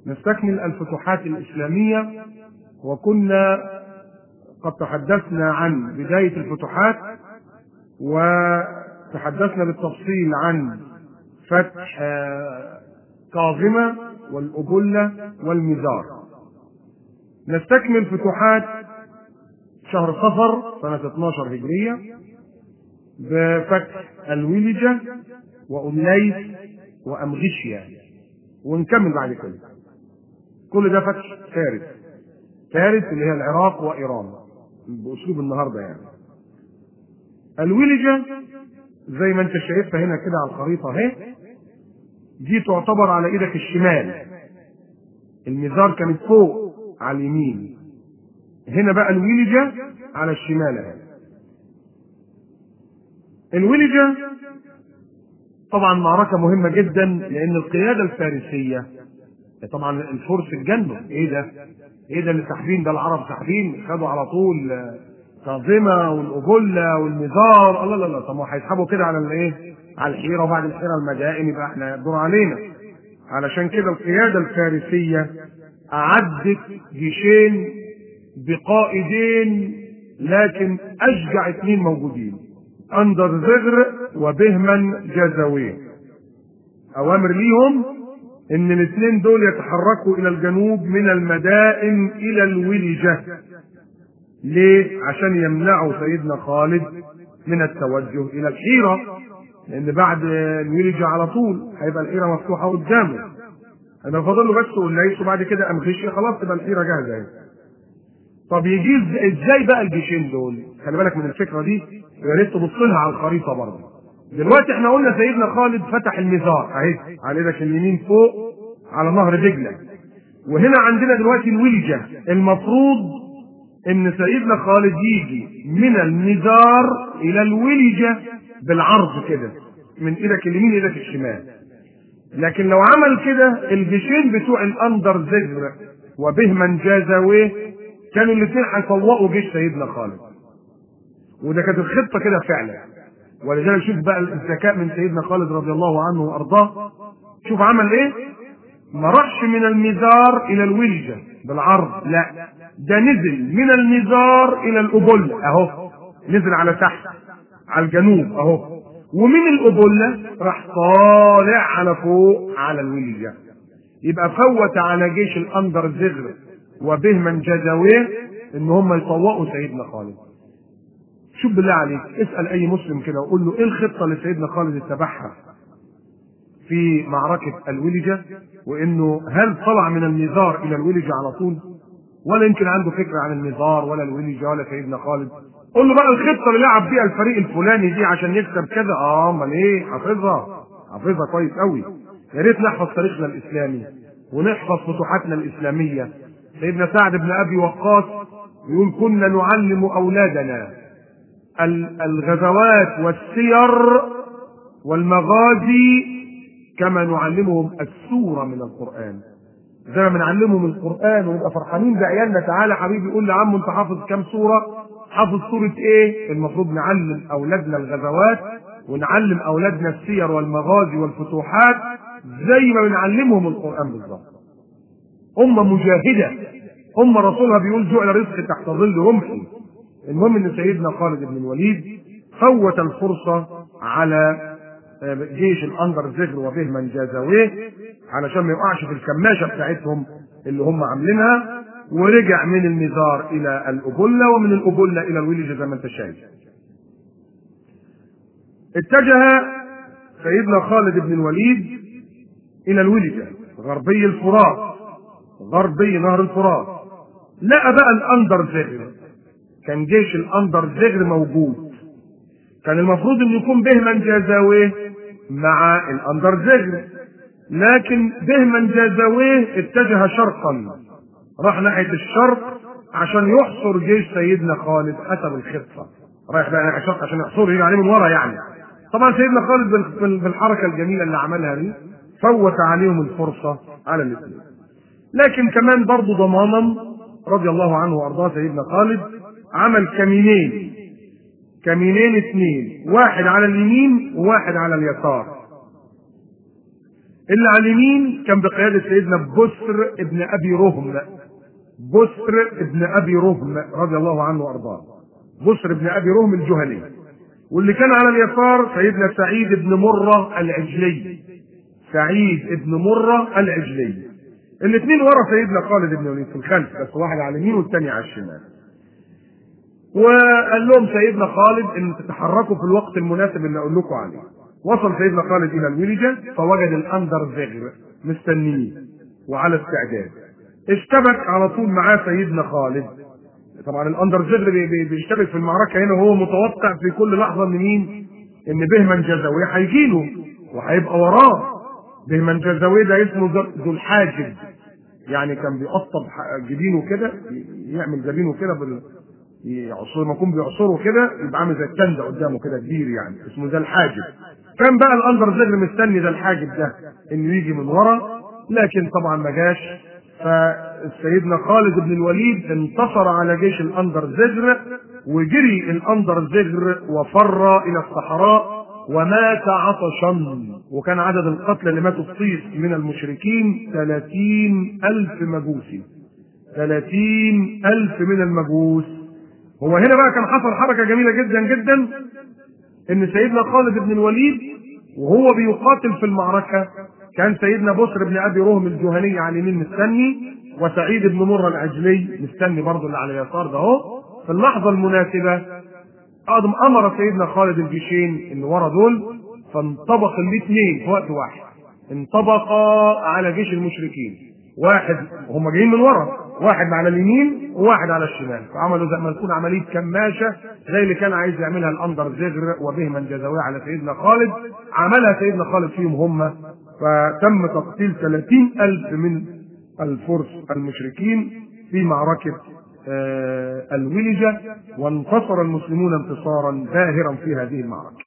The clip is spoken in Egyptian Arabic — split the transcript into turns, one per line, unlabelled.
نستكمل الفتوحات الإسلامية وكنا قد تحدثنا عن بداية الفتوحات وتحدثنا بالتفصيل عن فتح كاظمة والأبلة والمزار نستكمل فتوحات شهر صفر سنة 12 هجرية بفتح الولجة وأمليس وأمغشيا ونكمل بعد كده كل ده فتح فارس فارس اللي هي العراق وإيران بأسلوب النهاردة يعني الولجة زي ما انت شايفها هنا كده على الخريطة اهي دي تعتبر على ايدك الشمال المزار كانت فوق على اليمين هنا بقى الولجة على الشمال اهي الولجة طبعا معركة مهمة جدا لأن القيادة الفارسية طبعا الفرس اتجنوا ايه ده؟ ايه ده اللي ساحبين ده العرب ساحبين خدوا على طول كاظمة والأبلة والمزار الله لا لا طب ما هيسحبوا كده على الايه؟ على الحيرة وبعد الحيرة المدائن يبقى احنا يدور علينا علشان كده القيادة الفارسية أعدت جيشين بقائدين لكن أشجع اثنين موجودين أندر زغر وبهمن جازويه أوامر ليهم إن الاثنين دول يتحركوا إلى الجنوب من المدائن إلى الولجة ليه؟ عشان يمنعوا سيدنا خالد من التوجه إلى الحيرة لأن بعد الولجة على طول هيبقى الحيرة مفتوحة قدامه أنا فاضل له بس قليس وبعد كده قام غشي خلاص تبقى الحيرة جاهزة يعني. طب يجي ازاي بقى الجيشين دول؟ خلي بالك من الفكره دي يا ريت تبص لها على الخريطه برضه. دلوقتي احنا قلنا سيدنا خالد فتح المزار اهي على ايدك اليمين فوق على نهر دجله. وهنا عندنا دلوقتي الولجه المفروض ان سيدنا خالد يجي من المزار الى الولجه بالعرض كده من ايدك اليمين ايدك الشمال. لكن لو عمل كده الجيشين بتوع الاندر زجر وبهمن جازويه كانوا الاثنين هيطوقوا جيش سيدنا خالد وده كانت الخطه كده فعلا ولذلك شوف بقى الذكاء من سيدنا خالد رضي الله عنه وارضاه شوف عمل ايه ما راحش من المزار الى الولجه بالعرض لا ده نزل من المزار الى الابله اهو نزل على تحت على الجنوب اهو ومن الابله راح طالع على فوق على الولجه يبقى فوت على جيش الاندر زغر وبهمن جزاويه ان هم يطوقوا سيدنا خالد شوف بالله عليك اسال اي مسلم كده وقول له ايه الخطه اللي سيدنا خالد اتبعها في معركه الولجه وانه هل طلع من المزار الى الولجه على طول ولا يمكن عنده فكره عن المزار ولا الولجه ولا سيدنا خالد قول له بقى الخطه اللي لعب بيها الفريق الفلاني دي عشان يكسب كذا اه امال ايه حافظها حافظها كويس قوي يا ريت نحفظ تاريخنا الاسلامي ونحفظ فتوحاتنا الاسلاميه سيدنا سعد بن ابي وقاص يقول كنا نعلم اولادنا الغزوات والسير والمغازي كما نعلمهم السوره من القران زي ما بنعلمهم القران ونبقى فرحانين بعيالنا تعالى حبيبي قول لعمه انت حافظ كام سوره حافظ سوره ايه المفروض نعلم اولادنا الغزوات ونعلم اولادنا السير والمغازي والفتوحات زي ما بنعلمهم القران بالظبط أمة مجاهدة أمة رسولها بيقول جعل رزق تحت ظل رمحي المهم ان سيدنا خالد بن الوليد فوت الفرصة على جيش الأندر زغر وبهمن جازويه علشان ما يقعش في الكماشة بتاعتهم اللي هم عاملينها ورجع من المزار إلى الأبلة ومن الأبلة إلى الولجة زي ما أنت شايف. اتجه سيدنا خالد بن الوليد إلى الولجة غربي الفرات غربي نهر الفرات لقى بقى الاندر زغر كان جيش الاندر زغر موجود كان المفروض ان يكون بهمن جازاويه مع الاندر زغر لكن بهمن جازاويه اتجه شرقا راح ناحيه الشرق عشان يحصر جيش سيدنا خالد حسب الخطه رايح بقى ناحيه الشرق عشان يحصره يجي عليه من ورا يعني طبعا سيدنا خالد بالحركه الجميله اللي عملها دي فوت عليهم الفرصه على الاثنين لكن كمان برضه ضمانا رضي الله عنه وارضاه سيدنا خالد عمل كمينين كمينين اثنين واحد على اليمين وواحد على اليسار اللي على اليمين كان بقيادة سيدنا بسر ابن أبي رهم بسر ابن أبي رهم رضي الله عنه وأرضاه بسر ابن أبي رهم الجهني واللي كان على اليسار سيدنا سعيد بن مرة العجلي سعيد بن مرة العجلي الاثنين ورا سيدنا خالد بن وليد في الخلف بس واحد على اليمين والثاني على الشمال وقال لهم سيدنا خالد ان تتحركوا في الوقت المناسب اللي اقول لكم عليه وصل سيدنا خالد الى الولجة فوجد الاندر زغر مستنيه وعلى استعداد اشتبك على طول معاه سيدنا خالد طبعا الاندر زغر بي- بي- بيشتبك في المعركه هنا وهو متوقع في كل لحظه ان مين؟ ان بهمن جزاوي هيجي له وهيبقى وراه بهمن جزاوي ده اسمه ذو- ذو الحاجب يعني كان بيقطب ح- جبينه كده يعمل جبينه كده بال يعصر ما يكون بيعصره كده يبقى عامل زي التندة قدامه كده كبير يعني اسمه ذا الحاجب كان بقى الاندر زجر مستني ذا الحاجب ده انه يجي من ورا لكن طبعا ما جاش فسيدنا خالد بن الوليد انتصر على جيش الاندر زجر وجري الاندر زجر وفر الى الصحراء ومات عطشا وكان عدد القتلى اللي ماتوا في طيس من المشركين ثلاثين ألف مجوسي ثلاثين ألف من المجوس هو هنا بقى كان حصل حركة جميلة جدا جدا إن سيدنا خالد بن الوليد وهو بيقاتل في المعركة كان سيدنا بصر بن أبي رهم الجهني على اليمين مستني وسعيد بن مرة العجلي مستني برضه اللي على اليسار ده اهو في اللحظة المناسبة أقدم أمر سيدنا خالد الجيشين اللي ورا دول فانطبق الاثنين في وقت واحد انطبقا على جيش المشركين واحد هم جايين من ورا واحد على اليمين وواحد على الشمال فعملوا زي ما تكون عمليه كماشه زي اللي كان عايز يعملها الاندر زغر وبهما جزاويه على سيدنا خالد عملها سيدنا خالد فيهم هم فتم تقتيل 30 ألف من الفرس المشركين في معركة آه، الولجة وانتصر المسلمون انتصارا باهرا في هذه المعركة